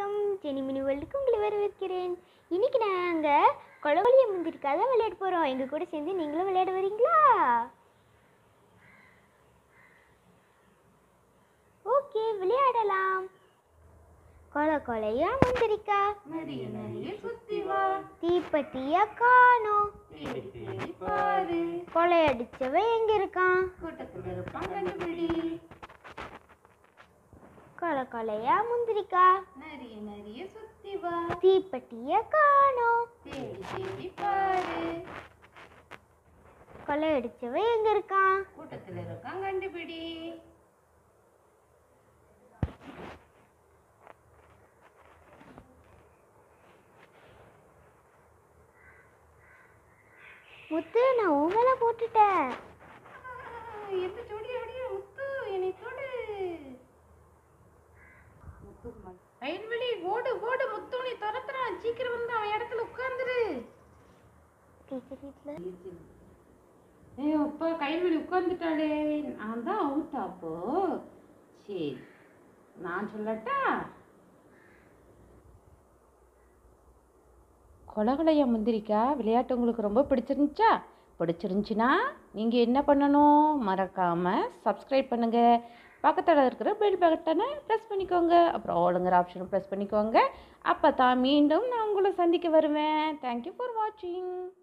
வணக்கம் ஜெனிமினி வேர்ல்டுக்கு உங்களை வரவேற்கிறேன் இன்னைக்கு நாங்கள் கொலவழிய முந்திரிக்காக தான் விளையாட போகிறோம் எங்கள் கூட சேர்ந்து நீங்களும் விளையாட வரீங்களா ஓகே விளையாடலாம் கொலை கொலையா முந்திரிக்கா நிறைய நிறைய சுத்தி வா தீப்பெட்டியா காணோம் தேடி தேடி பாரு கொலையடிச்சவன் எங்க இருக்கான் கூட்டத்துல இருப்பான் கண்டுபிடி கொலை கொலையா முந்திரிக்கா நிறைய நிறைய சுத்தி வா தீப்பெட்டிய காணோம் தேடி தேடி பாரு கொலையடிச்சவன் எங்க இருக்கான் கூட்டத்துல இருக்கான் கண்டுபிடி முத்து நான் உன் மேல போட்டுட்டேன் எந்த ஜோடி அடியா முத்து என்னை தொடு வயல்வெளி ஓடு ஓடு முத்து நீ துரத்துறான் சீக்கிரம் வந்து அவன் இடத்துல உட்கார்ந்துரு டீச்சர் வீட்டில் ஏய் அப்பா கைவெளி உட்கார்ந்துட்டாளே நான் தான் அவுட்டா அப்போ சரி நான் சொல்லட்டா கொலகலைய முந்திரிக்கா விளையாட்டு உங்களுக்கு ரொம்ப பிடிச்சிருந்துச்சா பிடிச்சிருந்துச்சின்னா நீங்கள் என்ன பண்ணணும் மறக்காமல் சப்ஸ்கிரைப் பண்ணுங்கள் பக்கத்தில் இருக்கிற பெல் பட்டனை ப்ரெஸ் பண்ணிக்கோங்க அப்புறம் ஆளுங்கிற ஆப்ஷனும் ப்ரெஸ் பண்ணிக்கோங்க அப்போ தான் மீண்டும் நான் உங்களை சந்திக்க வருவேன் தேங்க்யூ ஃபார் வாட்சிங்